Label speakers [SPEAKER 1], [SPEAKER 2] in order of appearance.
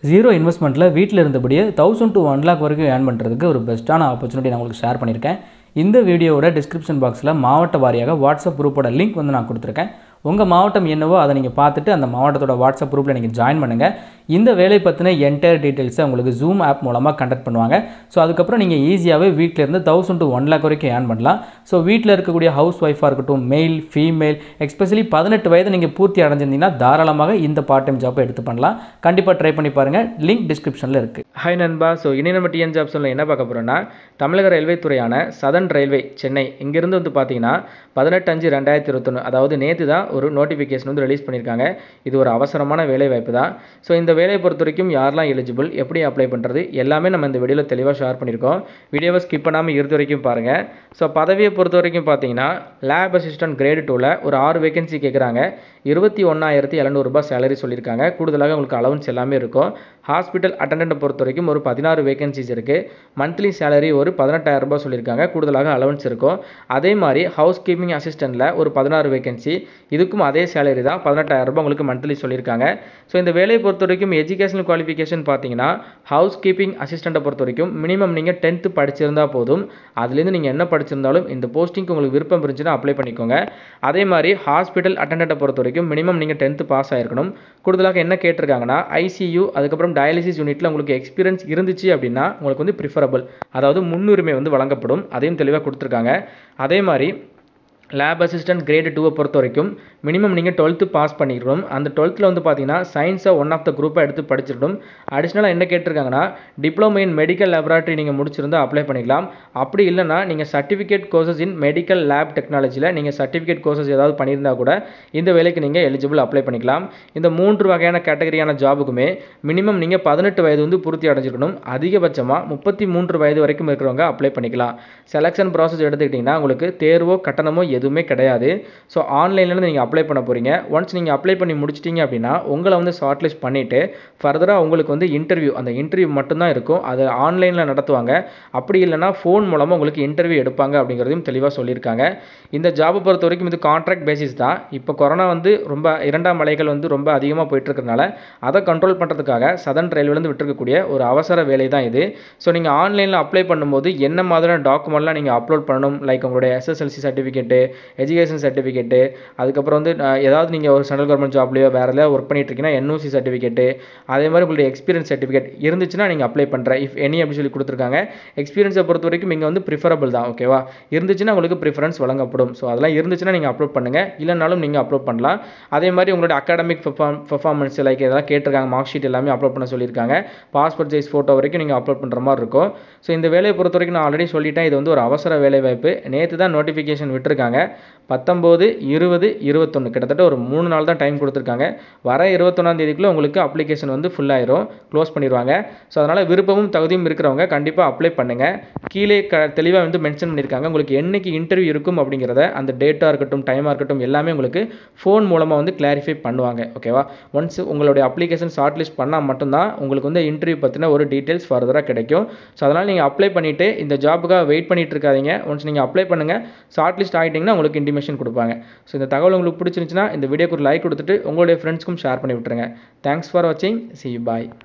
[SPEAKER 1] zero இன்வெஸ்ட்மெண்ட்டில் வீட்டில் இருந்தபடியே thousand to one lakh வரைக்கும் ஏர்ன் பண்ணுறதுக்கு ஒரு பெஸ்ட்டான ஆப்பர்ச்சுனிட்டி நான் உங்களுக்கு ஷேர் பண்ணியிருக்கேன் இந்த வீடியோவோட டிஸ்கிரிப்ஷன் பாக்ஸில் மாவட்ட வாரியாக வாட்ஸ்அப் குரூப்போட லிங்க் வந்து நான் கொடுத்துருக்கேன் உங்கள் மாவட்டம் என்னவோ அதை நீங்கள் பார்த்துட்டு அந்த மாவட்டத்தோட வாட்ஸ்அப் குரூப்பில் நீங்கள் ஜாயின் பண்ணுங்கள் இந்த வேலை பற்றின என்டையர் டீட்டெயில்ஸை உங்களுக்கு ஜூம் ஆப் மூலமாக கண்டக்ட் பண்ணுவாங்க ஸோ அதுக்கப்புறம் நீங்கள் ஈஸியாகவே வீட்டில் இருந்து தௌசண்ட் டு ஒன் லேக் வரைக்கும் ஏர்ன் பண்ணலாம் ஸோ வீட்டில் இருக்கக்கூடிய ஹவுஸ் ஒய்ஃபாக இருக்கட்டும் மெயில் ஃபீமேல் எஸ்பெஷலி பதினெட்டு வயது நீங்கள் பூர்த்தி அடைஞ்சிருந்தீங்கன்னா தாராளமாக இந்த பார்ட் டைம் ஜாப்பை எடுத்து பண்ணலாம் கண்டிப்பாக ட்ரை பண்ணி பாருங்கள் லிங்க் டிஸ்கிரிப்ஷனில் இருக்குது ஹாய் நண்பா ஸோ இனி நம்ம டிஎன் ஜாப்ஸில் என்ன பார்க்க போகிறோம்னா தமிழக ரயில்வே துறையான சதன் ரயில்வே சென்னை இங்கேருந்து வந்து பார்த்தீங்கன்னா பதினெட்டு அஞ்சு ரெண்டாயிரத்தி இருபத்தொன்று அதாவது நேற்று தான் ஒரு நோட்டிஃபிகேஷன் வந்து ரிலீஸ் பண்ணியிருக்காங்க இது ஒரு அவசரமான வேலை வாய்ப்பு தான் ஸோ இந்த வேலையை பொறுத்த வரைக்கும் யாரெல்லாம் எலிஜிபிள் எப்படி அப்ளை பண்ணுறது எல்லாமே நம்ம இந்த வீடியோவில் தெளிவாக ஷேர் பண்ணியிருக்கோம் வீடியோவை ஸ்கிப் பண்ணாமல் இறுதி வரைக்கும் பாருங்கள் ஸோ பதவியை பொறுத்த வரைக்கும் பார்த்தீங்கன்னா லேப் அசிஸ்டன்ட் கிரேடு டூவில் ஒரு ஆறு வேகன்சி கேட்குறாங்க இருபத்தி ஒன்றாயிரத்தி எழுநூறுபா சேலரி சொல்லியிருக்காங்க கூடுதலாக உங்களுக்கு அலவன்ஸ் எல்லாமே இருக்கும் ஹாஸ்பிட்டல் அட்டண்டண்ட்டை பொறுத்த வரைக்கும் ஒரு பதினாறு வேகன்சிஸ் இருக்குது மந்த்லி சேலரி ஒரு பதினெட்டாயிரம் ரூபாய் சொல்லியிருக்காங்க கூடுதலாக அலவன்ஸ் இருக்கும் அதே மாதிரி ஹவுஸ் கீப்பிங் அசிஸ்டண்ட்டில் ஒரு பதினாறு வேகன்சி இதுக்கும் அதே சேலரி தான் பதினெட்டாயிரம் ரூபாய் உங்களுக்கு மந்த்லி சொல்லியிருக்காங்க ஸோ இந்த வேலையை பொறுத்த வரைக்கும் எஜுகேஷனல் குவாலிஃபிகேஷன் பார்த்தீங்கன்னா ஹவுஸ் கீப்பிங் அசிஸ்டண்ட்டை பொறுத்த வரைக்கும் மினிமம் நீங்கள் டென்த்து படிச்சிருந்தா போதும் அதுலேருந்து நீங்கள் என்ன படிச்சிருந்தாலும் இந்த போஸ்டிங்க்கு உங்களுக்கு விருப்பம் இருந்துச்சுன்னா அப்ளை பண்ணிக்கோங்க அதே மாதிரி ஹாஸ்பிட்டல் அட்டண்டண்ட்டை பொறுத்த வரைக்கும் மினிமம் நீங்கள் டென்த்து பாஸ் ஆயிருக்கணும் கூடுதலாக என்ன கேட்டிருக்காங்கன்னா ஐசியூ அதுக்கப்புறம் டயாலிசிஸ் யூனிட்டில் உங்களுக்கு எக்ஸ்பீரியன்ஸ் இருந்துச்சு அப்படின்னா உங்களுக்கு வந்து ப்ரிஃபரபிள் அதாவது முன்னுரிமை வந்து வழங்கப்படும் அதையும் தெளிவாக கொடுத்துருக்காங்க அதே மாதிரி லேப் அசிஸ்டன்ட் கிரேடு டூவை பொறுத்த வரைக்கும் மினிமம் நீங்கள் டுவெல்த்து பாஸ் பண்ணிக்கணும் அந்த டுவெல்த்தில் வந்து பார்த்தீங்கன்னா சயின்ஸை ஒன் ஆஃப் த குரூப்பை எடுத்து படிச்சிடணும் அடிஷ்னலாக என்ன கேட்டிருக்காங்கன்னா டிப்ளமோ இன் மெடிக்கல் லேபரேட்டரி நீங்கள் முடிச்சிருந்தா அப்ளை பண்ணிக்கலாம் அப்படி இல்லைனா நீங்கள் certificate courses in medical lab டெக்னாலஜியில் நீங்கள் சர்டிஃபிகேட் கோர்சஸ் ஏதாவது பண்ணியிருந்தா கூட இந்த வேலைக்கு நீங்கள் எலிஜிபிள் அப்ளை பண்ணிக்கலாம் இந்த மூன்று வகையான கேட்டகரியான ஜாபுக்குமே மினிமம் நீங்கள் பதினெட்டு வயது வந்து பூர்த்தி அடைஞ்சிருக்கணும் அதிகபட்சமாக முப்பத்தி மூன்று வயது வரைக்கும் இருக்கிறவங்க அப்ளை பண்ணிக்கலாம் செலெக்ஷன் ப்ராசஸ் எடுத்துக்கிட்டிங்கன்னா உங்களுக்கு தேர்வோ கட்டணமோ எதுவுமே கிடையாது ஸோ ஆன்லைன்லேருந்து நீங்கள் அப்ளை பண்ண போகிறீங்க ஒன்ஸ் நீங்கள் அப்ளை பண்ணி முடிச்சிட்டிங்க அப்படின்னா உங்களை வந்து ஷார்ட் லிஸ்ட் பண்ணிவிட்டு ஃபர்தராக உங்களுக்கு வந்து இன்டர்வியூ அந்த இன்டர்வியூ மட்டும்தான் இருக்கும் அது ஆன்லைனில் நடத்துவாங்க அப்படி இல்லைனா ஃபோன் மூலமாக உங்களுக்கு இன்டர்வியூ எடுப்பாங்க அப்படிங்கிறதையும் தெளிவாக சொல்லியிருக்காங்க இந்த ஜாபை பொறுத்த வரைக்கும் இது கான்ட்ராக்ட் பேசிஸ் தான் இப்போ கொரோனா வந்து ரொம்ப இரண்டாம் மலைகள் வந்து ரொம்ப அதிகமாக போயிட்டுருக்கறனால அதை கண்ட்ரோல் பண்ணுறதுக்காக சதன் ரயில்வேலேருந்து விட்டுருக்கக்கூடிய ஒரு அவசர வேலை தான் இது ஸோ நீங்கள் ஆன்லைனில் அப்ளை பண்ணும்போது என்ன மாதிரியான டாக்குமெண்ட்லாம் நீங்கள் அப்லோட் பண்ணணும் லைக் உங்களுடைய எஸ்எஸ்எல்சி சர்டிஃபிகேட்டு எஜுகேஷன் சர்டிஃபிகேட்டு அதுக்கப்புறம் வந்து அஹ், ஏதாவது நீங்கள் ஒரு சென்ட்ரல் கவர்மெண்ட் ஜாப்லையோ வேறு ஏதாவது ஒர்க் பண்ணிட்டு இருக்கீங்கன்னா என்ஓசி சர்டிஃபிகேட்டு அதே மாதிரி உங்களுடைய எக்ஸ்பீரியன்ஸ் சர்டிஃபிகேட் இருந்துச்சுன்னா நீங்கள் அப்ளை பண்ணுற இஃப் எனி அப்படி சொல்லி கொடுத்துருக்காங்க எக்ஸ்பீரியன்ஸை பொறுத்த வரைக்கும் இங்கே வந்து ப்ரிஃபரபிள் தான் ஓகேவா இருந்துச்சுன்னா உங்களுக்கு ப்ரிஃபரன்ஸ் வழங்கப்படும் ஸோ அதெல்லாம் இருந்துச்சுன்னா நீங்கள் அப்லோட் பண்ணுங்கள் இல்லைனாலும் நீங்கள் அப்லோட் பண்ணலாம் அதே மாதிரி உங்களுடைய அகாடமிக் பெர்ஃபார்மன்ஸ் லைக் எதாவது கேட்டிருக்காங்க மார்க் ஷீட் எல்லாமே அப்லோட் பண்ண சொல்லியிருக்காங்க பாஸ்போர்ட் சைஸ் ஃபோட்டோ வரைக்கும் நீங்கள் அப்லோட் பண்ணுற மாதிரி இருக்கும் ஸோ இந்த வேலையை பொறுத்த வரைக்கும் நான் ஆல்ரெடி சொல்லிட்டேன் இது வந்து ஒரு அவசர வேலை வாய்ப்பு நேற்று தான் நோட்டிஃபிகேஷன் விட்டுருக்காங்க பத்தொம்போது இருபது இருபத்தொன்று கிட்டத்தட்ட ஒரு மூணு நாள் தான் டைம் கொடுத்துருக்காங்க வர இருபத்தொன்னாம் தேதிக்குள்ளே உங்களுக்கு அப்ளிகேஷன் வந்து full ஆயிரும் க்ளோஸ் பண்ணிடுவாங்க ஸோ அதனால் விருப்பமும் தகுதியும் இருக்கிறவங்க கண்டிப்பாக அப்ளை பண்ணுங்கள் கீழே க தெளிவாக வந்து மென்ஷன் பண்ணியிருக்காங்க உங்களுக்கு என்னைக்கு இன்டர்வியூ இருக்கும் அப்படிங்கிறத அந்த டேட்டாக இருக்கட்டும் டைமாக இருக்கட்டும் எல்லாமே உங்களுக்கு ஃபோன் மூலமாக வந்து கிளாரிஃபை பண்ணுவாங்க ஓகேவா ஒன்ஸ் உங்களுடைய அப்ளிகேஷன் ஷார்ட் லிஸ்ட் பண்ணால் மட்டும்தான் உங்களுக்கு வந்து இன்டர்வியூ பற்றின ஒரு டீட்டெயில்ஸ் ஃபர்தராக கிடைக்கும் ஸோ அதனால் நீங்கள் அப்ளை பண்ணிவிட்டு இந்த ஜாபுக்காக வெயிட் பண்ணிட்டு இருக்காதீங்க ஒன்ஸ் நீங்கள் அப்ளை பண்ணுங்கள் ஷார்ட் லிஸ்ட் ஆகிட்டிங்கன்னா உங்களுக்கு இன்டிமேஷன் கொடுப்பாங்க ஸோ இந்த தகவல் உங்களுக்கு பிடிச்சிருந்துச்சுன்னா இந்த வீடியோக்கு ஒரு லைக் கொடுத்துட்டு உங்களுடைய ஃப்ரெண்ட்ஸ்க்கும் ஷேர் பண்ணி விட்டுருங்க தேங்க்ஸ் ஃபார் வாட்சிங் சி பாய்